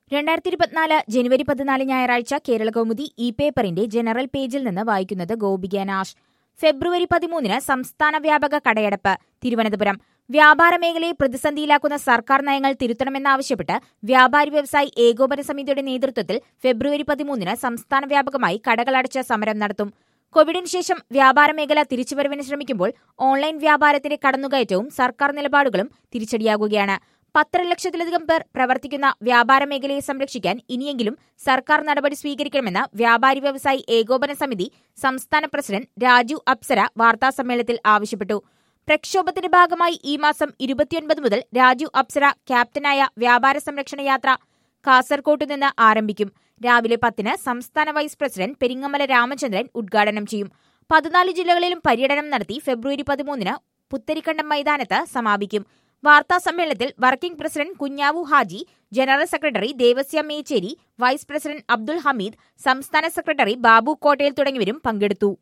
രണ്ടായിരത്തി ഇരുപത്തിനാല് ജനുവരി പതിനാല് ഞായറാഴ്ച കേരള കൗമുദി ഇ പേപ്പറിന്റെ ജനറൽ പേജിൽ നിന്ന് വായിക്കുന്നത് ഗോപിക നാഷ് ഫെബ്രുവരി പതിമൂന്നിന് സംസ്ഥാന വ്യാപക കടയടപ്പ് തിരുവനന്തപുരം വ്യാപാര മേഖലയെ പ്രതിസന്ധിയിലാക്കുന്ന സർക്കാർ നയങ്ങൾ തിരുത്തണമെന്നാവശ്യപ്പെട്ട് വ്യാപാരി വ്യവസായി ഏകോപന സമിതിയുടെ നേതൃത്വത്തിൽ ഫെബ്രുവരി പതിമൂന്നിന് സംസ്ഥാന വ്യാപകമായി കടകളടച്ച് സമരം നടത്തും കോവിഡിന് ശേഷം വ്യാപാര മേഖല തിരിച്ചുവരവിന് ശ്രമിക്കുമ്പോൾ ഓൺലൈൻ വ്യാപാരത്തിന്റെ കടന്നുകയറ്റവും സർക്കാർ നിലപാടുകളും തിരിച്ചടിയാകുകയാണ് പത്തര ലക്ഷത്തിലധികം പേർ പ്രവർത്തിക്കുന്ന വ്യാപാര മേഖലയെ സംരക്ഷിക്കാൻ ഇനിയെങ്കിലും സർക്കാർ നടപടി സ്വീകരിക്കണമെന്ന് വ്യാപാരി വ്യവസായി ഏകോപന സമിതി സംസ്ഥാന പ്രസിഡന്റ് രാജു അപ്സര വാർത്താസമ്മേളനത്തിൽ ആവശ്യപ്പെട്ടു പ്രക്ഷോഭത്തിന്റെ ഭാഗമായി ഈ മാസം ഇരുപത്തിയൊൻപത് മുതൽ രാജു അപ്സര ക്യാപ്റ്റനായ വ്യാപാര സംരക്ഷണ യാത്ര കാസർകോട്ട് നിന്ന് ആരംഭിക്കും രാവിലെ പത്തിന് സംസ്ഥാന വൈസ് പ്രസിഡന്റ് പെരിങ്ങമല രാമചന്ദ്രൻ ഉദ്ഘാടനം ചെയ്യും പതിനാല് ജില്ലകളിലും പര്യടനം നടത്തി ഫെബ്രുവരി പതിമൂന്നിന് പുത്തരിക്കണ്ടം മൈതാനത്ത് സമാപിക്കും വാർത്താ സമ്മേളനത്തിൽ working president Kunhavu Haji general secretary Devasya Mechery vice president Abdul Hameed സംസ്ഥാന സെക്രട്ടറി ബാബു കോട്ടയിൽ തുടങ്ങിയവരും പങ്കെടുത്തു